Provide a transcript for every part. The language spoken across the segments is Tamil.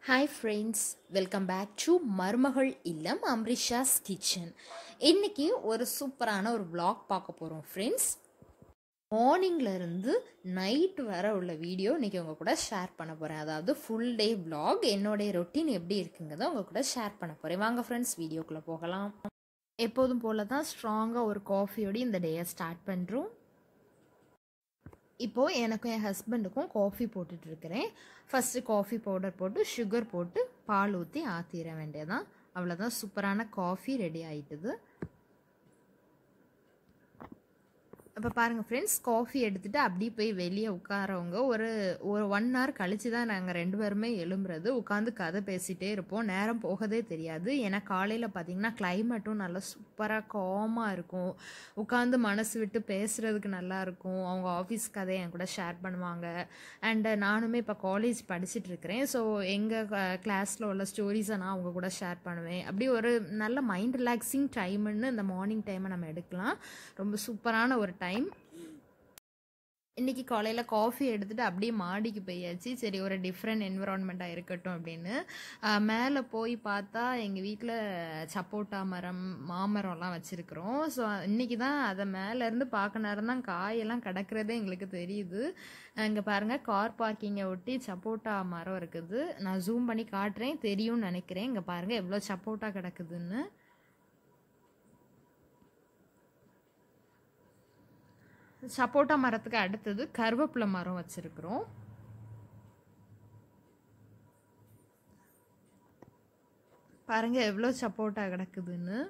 hi friends welcome back to Marumagal Illam அம்ரிஷாஸ் kitchen இன்னைக்கு ஒரு சூப்பரான ஒரு vlog பார்க்க போகிறோம் ஃப்ரெண்ட்ஸ் மார்னிங்ல இருந்து நைட் வர உள்ள வீடியோ இன்னைக்கு உங்க கூட ஷேர் பண்ண போகிறேன் அதாவது ஃபுல் டே vlog என்னுடைய ரொட்டீன் எப்படி இருக்குங்கிறத உங்க கூட ஷேர் பண்ண போகிறேன் வாங்க ஃப்ரெண்ட்ஸ் வீடியோக்குள்ளே போகலாம் எப்போதும் போல தான் ஸ்ட்ராங்காக ஒரு காஃபியோடு இந்த டேயை ஸ்டார்ட் பண்ணுறோம் இப்போது எனக்கும் என் ஹஸ்பண்டுக்கும் காஃபி போட்டுட்டு இருக்கிறேன் ஃபஸ்ட்டு காஃபி பவுடர் போட்டு சுகர் போட்டு பால் ஊற்றி ஆற்றிட வேண்டியதான் அவ்வளோதான் சூப்பரான காஃபி ரெடி ஆயிட்டுது இப்போ பாருங்கள் ஃப்ரெண்ட்ஸ் காஃபி எடுத்துகிட்டு அப்படியே போய் வெளியே உட்காரவங்க ஒரு ஒரு ஒன் ஹவர் கழித்து தான் நாங்கள் ரெண்டு பேருமே எழும்புறது உட்காந்து கதை பேசிகிட்டே இருப்போம் நேரம் போகதே தெரியாது ஏன்னா காலையில் பார்த்தீங்கன்னா கிளைமேட்டும் நல்லா சூப்பராக காமாக இருக்கும் உட்காந்து மனசு விட்டு பேசுகிறதுக்கு நல்லா இருக்கும் அவங்க ஆஃபீஸ் கதையை என் கூட ஷேர் பண்ணுவாங்க அண்டு நானுமே இப்போ காலேஜ் படிச்சுட்டு இருக்கிறேன் ஸோ எங்கள் கிளாஸில் உள்ள ஸ்டோரிஸை நான் அவங்க கூட ஷேர் பண்ணுவேன் அப்படி ஒரு நல்ல மைண்ட் ரிலாக்ஸிங் டைம்னு இந்த மார்னிங் டைமை நம்ம எடுக்கலாம் ரொம்ப சூப்பரான ஒரு டைம் இன்றைக்கி காலையில் காஃபி எடுத்துகிட்டு அப்படியே மாடிக்கு போயாச்சு சரி ஒரு டிஃப்ரெண்ட் என்விரான்மெண்ட்டாக இருக்கட்டும் அப்படின்னு மேலே போய் பார்த்தா எங்கள் வீட்டில் சப்போட்டா மரம் மாமரம்லாம் வச்சுருக்குறோம் ஸோ இன்றைக்கி தான் அதை மேலேருந்து பார்க்க நேரம் தான் காயெல்லாம் கிடக்கிறதே எங்களுக்கு தெரியுது இங்கே பாருங்கள் கார் பார்க்கிங்கை ஒட்டி சப்போட்டா மரம் இருக்குது நான் ஜூம் பண்ணி காட்டுறேன் தெரியும்னு நினைக்கிறேன் இங்கே பாருங்கள் எவ்வளோ சப்போட்டா கிடக்குதுன்னு சப்போட்டா மரத்துக்கு அடுத்தது கருவேப்பிலை மரம் வச்சுருக்குறோம் பாருங்க எவ்வளோ சப்போட்டா கிடக்குதுன்னு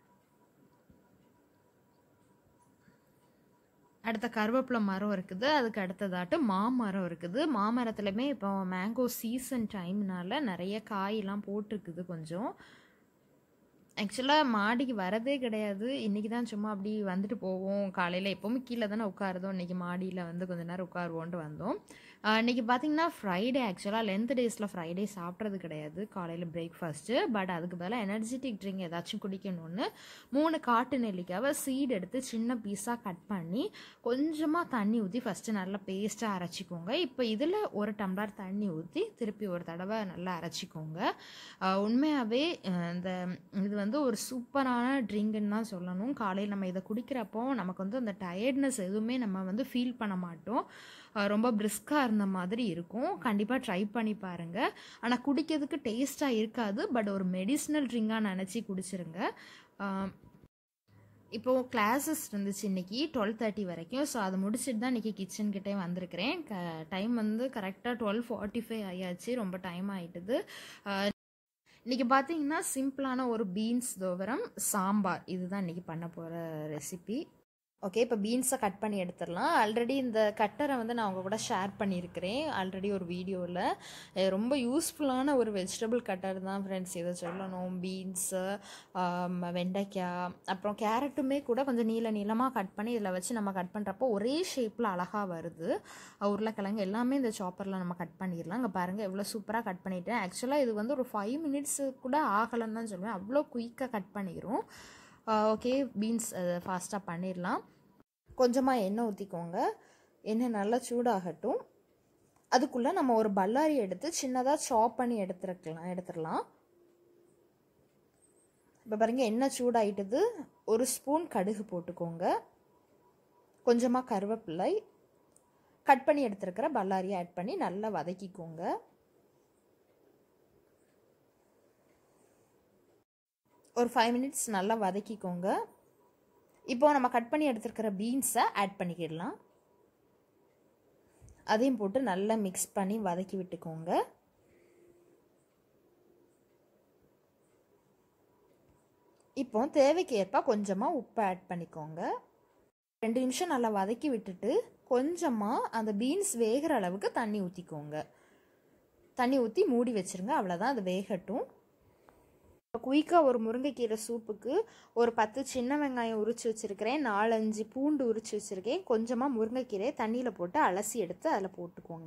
அடுத்த கருவேப்பிலை மரம் இருக்குது அதுக்கு அடுத்ததாட்டு மாமரம் இருக்குது மாமரத்துலையுமே இப்போ மேங்கோ சீசன் டைம்னால நிறைய காயெல்லாம் போட்டிருக்குது கொஞ்சம் ஆக்சுவலாக மாடிக்கு வரதே கிடையாது இன்றைக்கி தான் சும்மா அப்படி வந்துட்டு போவோம் காலையில் எப்போவுமே கீழே தானே உட்காருதோம் இன்றைக்கி மாடியில் வந்து கொஞ்ச நேரம் உட்காருவோன்ட்டு வந்தோம் இன்றைக்கி பார்த்தீங்கன்னா ஃப்ரைடே ஆக்சுவலாக லென்த் டேஸில் ஃப்ரைடே சாப்பிட்றது கிடையாது காலையில் பிரேக்ஃபாஸ்ட்டு பட் அதுக்கு பதிலாக எனர்ஜெட்டிக் ட்ரிங்க் ஏதாச்சும் குடிக்கணும்னு மூணு காட்டு நெல்லிக்காவை சீடு எடுத்து சின்ன பீஸாக கட் பண்ணி கொஞ்சமாக தண்ணி ஊற்றி ஃபஸ்ட்டு நல்லா பேஸ்ட்டாக அரைச்சிக்கோங்க இப்போ இதில் ஒரு டம்ளர் தண்ணி ஊற்றி திருப்பி ஒரு தடவை நல்லா அரைச்சிக்கோங்க உண்மையாகவே இந்த இது வந்து ஒரு சூப்பரான ட்ரிங்க்குன்னு தான் சொல்லணும் காலையில் நம்ம இதை குடிக்கிறப்போ நமக்கு வந்து அந்த டயர்ட்னஸ் எதுவுமே நம்ம வந்து ஃபீல் பண்ண மாட்டோம் ரொம்ப பிரிஸ்காக இருந்த மாதிரி இருக்கும் கண்டிப்பாக ட்ரை பண்ணி பாருங்கள் ஆனால் குடிக்கிறதுக்கு டேஸ்ட்டாக இருக்காது பட் ஒரு மெடிசினல் ட்ரிங்காக நினச்சி குடிச்சிருங்க இப்போது கிளாஸஸ் இருந்துச்சு இன்றைக்கி டுவெல் தேர்ட்டி வரைக்கும் ஸோ அதை முடிச்சுட்டு தான் இன்றைக்கி கிச்சன்கிட்டே வந்திருக்கிறேன் க டைம் வந்து கரெக்டாக டுவெல் ஃபார்ட்டி ஃபைவ் ஆயாச்சு ரொம்ப டைம் ஆகிட்டுது இன்றைக்கி பார்த்தீங்கன்னா சிம்பிளான ஒரு பீன்ஸ் துவரம் சாம்பார் இதுதான் இன்றைக்கி பண்ண போகிற ரெசிபி ஓகே இப்போ பீன்ஸை கட் பண்ணி எடுத்துடலாம் ஆல்ரெடி இந்த கட்டரை வந்து நான் உங்கள் கூட ஷேர் பண்ணியிருக்கிறேன் ஆல்ரெடி ஒரு வீடியோவில் ரொம்ப யூஸ்ஃபுல்லான ஒரு வெஜிடபிள் கட்டர் தான் ஃப்ரெண்ட்ஸ் இதை சொல்லணும் பீன்ஸு வெண்டைக்காய் அப்புறம் கேரட்டுமே கூட கொஞ்சம் நீள நீளமாக கட் பண்ணி இதில் வச்சு நம்ம கட் பண்ணுறப்போ ஒரே ஷேப்பில் அழகாக வருது உருளைக்கிழங்கு எல்லாமே இந்த சாப்பரில் நம்ம கட் பண்ணிடலாம் இங்கே பாருங்கள் எவ்வளோ சூப்பராக கட் பண்ணிட்டேன் ஆக்சுவலாக இது வந்து ஒரு ஃபைவ் மினிட்ஸு கூட ஆகலைன்னு தான் சொல்லுவேன் அவ்வளோ குயிக்காக கட் பண்ணிடும் ஓகே பீன்ஸ் ஃபாஸ்ட்டாக பண்ணிடலாம் கொஞ்சமாக எண்ணெய் ஊற்றிக்கோங்க எண்ணெய் நல்லா சூடாகட்டும் அதுக்குள்ளே நம்ம ஒரு பல்லாரி எடுத்து சின்னதாக சாப் பண்ணி எடுத்துருக்கலாம் எடுத்துடலாம் இப்போ பாருங்கள் எண்ணெய் சூடாயிட்டது ஒரு ஸ்பூன் கடுகு போட்டுக்கோங்க கொஞ்சமாக கருவேப்பிலை கட் பண்ணி எடுத்துருக்கிற பல்லாரியை ஆட் பண்ணி நல்லா வதக்கிக்கோங்க ஒரு ஃபைவ் மினிட்ஸ் நல்லா வதக்கிக்கோங்க இப்போ நம்ம கட் பண்ணி எடுத்துருக்கிற பீன்ஸை ஆட் பண்ணிக்கிடலாம் அதையும் போட்டு நல்லா மிக்ஸ் பண்ணி வதக்கி விட்டுக்கோங்க இப்போ தேவைக்கு ஏற்ப கொஞ்சமாக உப்பு ஆட் பண்ணிக்கோங்க ரெண்டு நிமிஷம் நல்லா வதக்கி விட்டுட்டு கொஞ்சமாக அந்த பீன்ஸ் வேகிற அளவுக்கு தண்ணி ஊற்றிக்கோங்க தண்ணி ஊற்றி மூடி வச்சுருங்க அவ்வளோதான் அது வேகட்டும் குயிக்காக ஒரு முருங்கைக்கீரை சூப்புக்கு ஒரு பத்து சின்ன வெங்காயம் உரிச்சு வச்சுருக்கிறேன் நாலஞ்சு பூண்டு உரிச்சு வச்சுருக்கேன் கொஞ்சமாக முருங்கைக்கீரையை தண்ணியில் போட்டு அலசி எடுத்து அதில் போட்டுக்கோங்க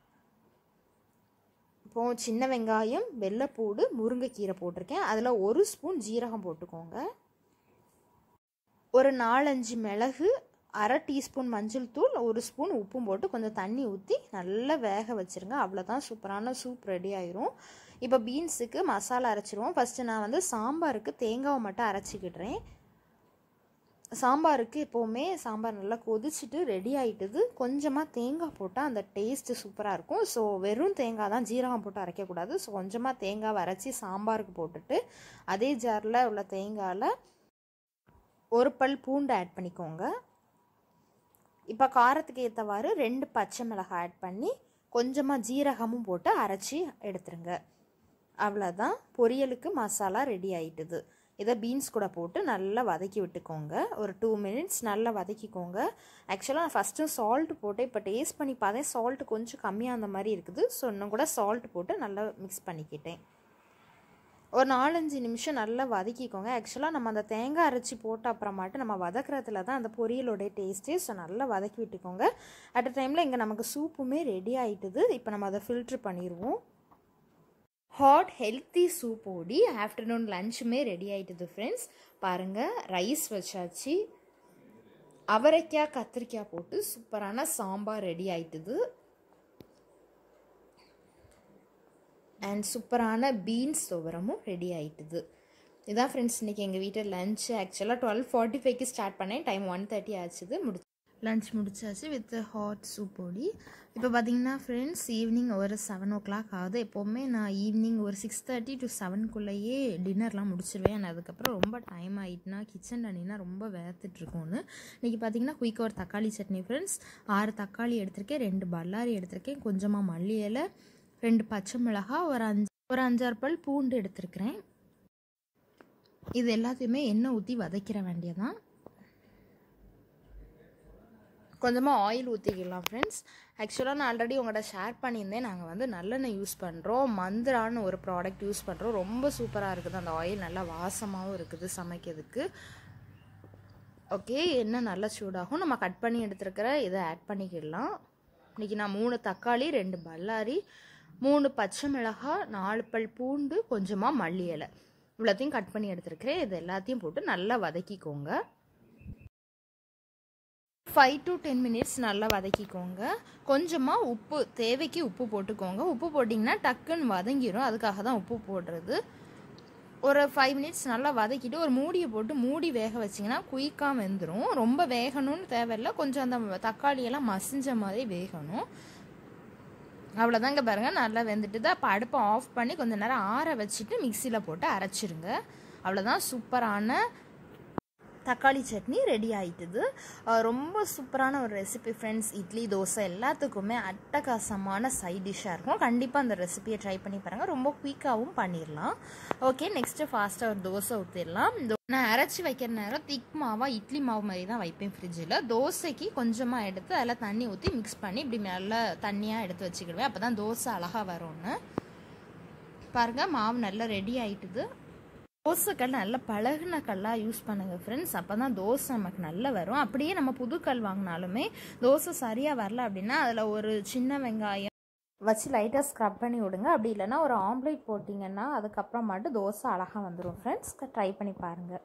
இப்போது சின்ன வெங்காயம் வெள்ளைப்பூடு முருங்கைக்கீரை போட்டிருக்கேன் அதில் ஒரு ஸ்பூன் ஜீரகம் போட்டுக்கோங்க ஒரு நாலஞ்சு மிளகு அரை டீஸ்பூன் மஞ்சள் தூள் ஒரு ஸ்பூன் உப்பும் போட்டு கொஞ்சம் தண்ணி ஊற்றி நல்லா வேக வச்சுருங்க அவ்வளோதான் சூப்பரான சூப் ரெடி ஆயிரும் இப்போ பீன்ஸுக்கு மசாலா அரைச்சிருவோம் ஃபஸ்ட்டு நான் வந்து சாம்பாருக்கு தேங்காவை மட்டும் அரைச்சிக்கிடுறேன் சாம்பாருக்கு எப்போவுமே சாம்பார் நல்லா கொதிச்சுட்டு ரெடி ஆகிட்டுது கொஞ்சமாக தேங்காய் போட்டால் அந்த டேஸ்ட்டு சூப்பராக இருக்கும் ஸோ வெறும் தேங்காய் தான் ஜீரகம் போட்டு அரைக்கக்கூடாது ஸோ கொஞ்சமாக தேங்காவை அரைச்சி சாம்பாருக்கு போட்டுட்டு அதே ஜாரில் உள்ள தேங்காயில் ஒரு பல் பூண்டு ஆட் பண்ணிக்கோங்க இப்போ காரத்துக்கு ஏற்றவாறு ரெண்டு பச்சை மிளகாய் ஆட் பண்ணி கொஞ்சமாக ஜீரகமும் போட்டு அரைச்சி எடுத்துருங்க அவ்வளோதான் பொரியலுக்கு மசாலா ரெடி ஆயிட்டுது இதை பீன்ஸ் கூட போட்டு நல்லா வதக்கி விட்டுக்கோங்க ஒரு டூ மினிட்ஸ் நல்லா வதக்கிக்கோங்க ஆக்சுவலாக நான் ஃபஸ்ட்டு சால்ட் போட்டு இப்போ டேஸ்ட் பண்ணி பார்த்தேன் சால்ட் கொஞ்சம் கம்மியாக அந்த மாதிரி இருக்குது ஸோ இன்னும் கூட சால்ட் போட்டு நல்லா மிக்ஸ் பண்ணிக்கிட்டேன் ஒரு நாலஞ்சு நிமிஷம் நல்லா வதக்கிக்கோங்க ஆக்சுவலாக நம்ம அந்த தேங்காய் அரைச்சி போட்ட அப்புறமாட்டு நம்ம வதக்குறதுல தான் அந்த பொரியலோடைய டேஸ்ட்டே ஸோ நல்லா வதக்கி விட்டுக்கோங்க அட் அ டைமில் இங்கே நமக்கு சூப்புமே ரெடி ஆகிட்டுது இப்போ நம்ம அதை ஃபில்ட்ரு பண்ணிடுவோம் ஹாட் ஹெல்த்தி சூப் ஓடி ஆஃப்டர்நூன் லஞ்சுமே ரெடி ஆகிட்டுது ஃப்ரெண்ட்ஸ் பாருங்கள் ரைஸ் வச்சாச்சு அவரைக்காய் கத்திரிக்காய் போட்டு சூப்பரான சாம்பார் ரெடி ஆயிட்டுது அண்ட் சூப்பரான பீன்ஸ் துவரமும் ரெடி ஆயிட்டுது இதான் ஃப்ரெண்ட்ஸ் இன்றைக்கி எங்கள் வீட்டில் லஞ்ச் ஆக்சுவலாக டுவெல் ஃபார்ட்டி ஃபைவ்க்கு ஸ்டார்ட் பண்ணேன் டைம் ஒன் தேர்ட்டி ஆச்சுது முடி லஞ்ச் முடிச்சாச்சு வித் ஹாட் சூப் பொடி இப்போ பார்த்தீங்கன்னா ஃப்ரெண்ட்ஸ் ஈவினிங் ஒரு செவன் ஓ கிளாக் ஆகுது எப்போவுமே நான் ஈவினிங் ஒரு சிக்ஸ் தேர்ட்டி டு செவனுக்குள்ளேயே டின்னர்லாம் முடிச்சிருவேன் and அதுக்கப்புறம் ரொம்ப டைம் ஆகிட்டுனா கிச்சன் அணினா ரொம்ப வேர்த்துட்ருக்கோன்னு இன்றைக்கி பார்த்தீங்கன்னா குயிக்காக ஒரு தக்காளி சட்னி ஃப்ரெண்ட்ஸ் ஆறு தக்காளி எடுத்திருக்கேன் ரெண்டு பல்லாரி எடுத்திருக்கேன் கொஞ்சமாக மல்லி இலை ரெண்டு பச்சை மிளகாய் ஒரு அஞ்சு ஒரு அஞ்சாறு பல் பூண்டு எடுத்திருக்கிறேன் இது எல்லாத்தையுமே எண்ணெய் ஊற்றி வதக்கிற வேண்டியதான் கொஞ்சமாக ஆயில் ஊற்றிக்கலாம் ஃப்ரெண்ட்ஸ் ஆக்சுவலாக நான் ஆல்ரெடி உங்கள்கிட்ட ஷேர் பண்ணியிருந்தேன் நாங்கள் வந்து நல்லெண்ணெய் யூஸ் பண்ணுறோம் மந்திரான்னு ஒரு ப்ராடக்ட் யூஸ் பண்ணுறோம் ரொம்ப சூப்பராக இருக்குது அந்த ஆயில் நல்லா வாசமாகவும் இருக்குது சமைக்கிறதுக்கு ஓகே எண்ணெய் நல்லா சூடாகும் நம்ம கட் பண்ணி எடுத்துருக்கிற இதை ஆட் பண்ணிக்கிடலாம் இன்றைக்கி நான் மூணு தக்காளி ரெண்டு பல்லாரி மூணு பச்சை மிளகாய் நாலு பல் பூண்டு கொஞ்சமாக மல்லி இலை இவ்வளோத்தையும் கட் பண்ணி எடுத்துருக்கிறேன் இது எல்லாத்தையும் போட்டு நல்லா வதக்கிக்கோங்க ஃபைவ் டு டென் மினிட்ஸ் நல்லா வதக்கிக்கோங்க கொஞ்சமாக உப்பு தேவைக்கு உப்பு போட்டுக்கோங்க உப்பு போட்டிங்கன்னா டக்குன்னு வதங்கிடும் அதுக்காக தான் உப்பு போடுறது ஒரு ஃபைவ் மினிட்ஸ் நல்லா வதக்கிட்டு ஒரு மூடியை போட்டு மூடி வேக வச்சிங்கன்னா குயிக்காக வெந்துடும் ரொம்ப வேகணும்னு தேவையில்லை கொஞ்சம் அந்த தக்காளியெல்லாம் மசிஞ்ச மாதிரி வேகணும் அவ்வளோதாங்க பாருங்கள் நல்லா வெந்துட்டு தான் அப்போ அடுப்பை ஆஃப் பண்ணி கொஞ்சம் நேரம் ஆற வச்சுட்டு மிக்சியில் போட்டு அரைச்சிருங்க அவ்வளோதான் சூப்பரான தக்காளி சட்னி ரெடி ஆயிட்டுது அஹ் ரொம்ப சூப்பரான ஒரு ரெசிபி ஃப்ரெண்ட்ஸ் இட்லி தோசை எல்லாத்துக்குமே அட்டகாசமான சைட் டிஷ்ஷாக இருக்கும் கண்டிப்பாக அந்த ரெசிபியை ட்ரை பண்ணி பாருங்கள் ரொம்ப குயிக்காகவும் பண்ணிடலாம் ஓகே நெக்ஸ்ட்டு ஃபாஸ்ட்டாக ஒரு தோசை ஊற்றிடலாம் நான் அரைச்சி வைக்கிற நேரம் திக் மாவாக இட்லி மாவு மாதிரி தான் வைப்பேன் ஃப்ரிட்ஜில் தோசைக்கு கொஞ்சமாக எடுத்து அதில் தண்ணி ஊற்றி மிக்ஸ் பண்ணி இப்படி மேலே தண்ணியாக எடுத்து வச்சுக்கிடுவேன் அப்போ தான் தோசை அழகாக வரும்னு பாருங்கள் மாவு நல்லா ரெடி ஆயிட்டுது தோசைக்கல் நல்ல பழகுன கல்லாக யூஸ் பண்ணுங்கள் ஃப்ரெண்ட்ஸ் அப்போ தான் தோசை நமக்கு நல்லா வரும் அப்படியே நம்ம புது கல் வாங்கினாலுமே தோசை சரியாக வரல அப்படின்னா அதில் ஒரு சின்ன வெங்காயம் வச்சு லைட்டாக ஸ்க்ரப் பண்ணி விடுங்க அப்படி இல்லைன்னா ஒரு ஆம்லேட் போட்டிங்கன்னா அதுக்கப்புறமாட்டு தோசை அழகாக வந்துடும் ஃப்ரெண்ட்ஸ் ட்ரை பண்ணி பாருங்கள்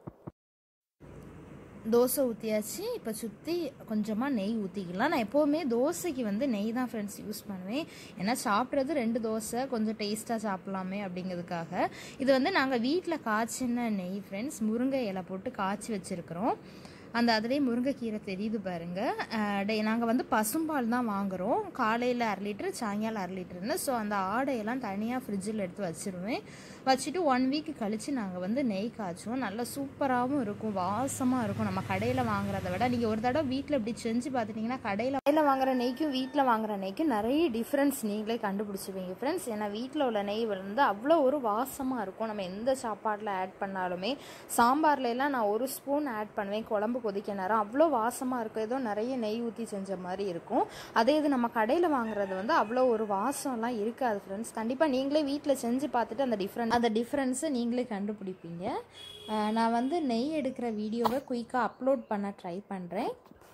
தோசை ஊற்றியாச்சு இப்போ சுற்றி கொஞ்சமாக நெய் ஊற்றிக்கலாம் நான் எப்போவுமே தோசைக்கு வந்து நெய் தான் ஃப்ரெண்ட்ஸ் யூஸ் பண்ணுவேன் ஏன்னா சாப்பிட்றது ரெண்டு தோசை கொஞ்சம் டேஸ்ட்டாக சாப்பிட்லாமே அப்படிங்கிறதுக்காக இது வந்து நாங்கள் வீட்டில் காய்ச்சின நெய் ஃப்ரெண்ட்ஸ் முருங்கை இலை போட்டு காய்ச்சி வச்சுருக்குறோம் அந்த அதிலே முருங்கைக்கீரை தெரியுது பாருங்கள் நாங்கள் வந்து பசும்பால் தான் வாங்குகிறோம் காலையில் அரை லிட்டரு சாயங்காலம் அரை லிட்டருன்னு ஸோ அந்த ஆடையெல்லாம் தனியாக ஃப்ரிட்ஜில் எடுத்து வச்சுருவேன் வச்சுட்டு ஒன் வீக் கழித்து நாங்கள் வந்து நெய் காய்ச்சுவோம் நல்லா சூப்பராகவும் இருக்கும் வாசமாக இருக்கும் நம்ம கடையில் வாங்குறத விட நீங்கள் ஒரு தடவை வீட்டில் இப்படி செஞ்சு பார்த்துட்டிங்கன்னா கடையில் கடையில் வாங்குற நெய்க்கும் வீட்டில் வாங்குற நெய்க்கும் நிறைய டிஃப்ரென்ஸ் நீங்களே கண்டுபிடிச்சிருவீங்க ஃப்ரெண்ட்ஸ் ஏன்னா வீட்டில் உள்ள நெய் வந்து அவ்வளோ ஒரு வாசமாக இருக்கும் நம்ம எந்த சாப்பாட்டில் ஆட் பண்ணாலுமே சாம்பார்ல எல்லாம் நான் ஒரு ஸ்பூன் ஆட் பண்ணுவேன் குழம்பு கொதிக்க நேரம் அவ்வளோ வாசமாக இருக்கும் ஏதோ நிறைய நெய் ஊற்றி செஞ்ச மாதிரி இருக்கும் அதே இது நம்ம கடையில் வாங்குறது வந்து அவ்வளோ ஒரு வாசம்லாம் இருக்காது ஃப்ரெண்ட்ஸ் கண்டிப்பாக நீங்களே வீட்டில் செஞ்சு பார்த்துட்டு அந்த டிஃப்ரெண்ட் அந்த டிஃப்ரென்ஸை நீங்களே கண்டுபிடிப்பீங்க அஹ் நான் வந்து நெய் எடுக்கிற வீடியோவை குயிக்காக அப்லோட் பண்ண ட்ரை பண்ணுறேன்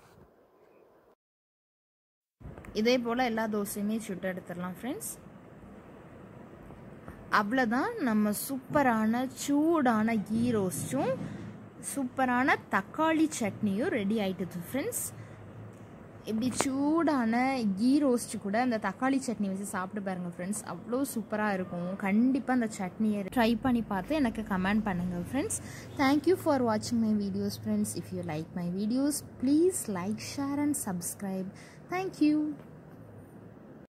இதே போல் எல்லா தோசையுமே சுட்டு எடுத்துடலாம் ஃப்ரெண்ட்ஸ் அவ்வளோதான் நம்ம சூப்பரான சூடான கீ ரோஸ்ட்டும் சூப்பரான தக்காளி சட்னியும் ரெடி ஆயிட்டுது ஃப்ரெண்ட்ஸ் இப்படி சூடான கீ ரோஸ்ட் கூட அந்த தக்காளி சட்னி வச்சு சாப்பிட்டு பாருங்கள் ஃப்ரெண்ட்ஸ் அவ்வளோ சூப்பராக இருக்கும் கண்டிப்பாக அந்த சட்னியை ட்ரை பண்ணி பார்த்து எனக்கு கமெண்ட் பண்ணுங்கள் ஃப்ரெண்ட்ஸ் தேங்க்யூ ஃபார் வாட்சிங் my videos friends if you like my videos please like share and subscribe thank you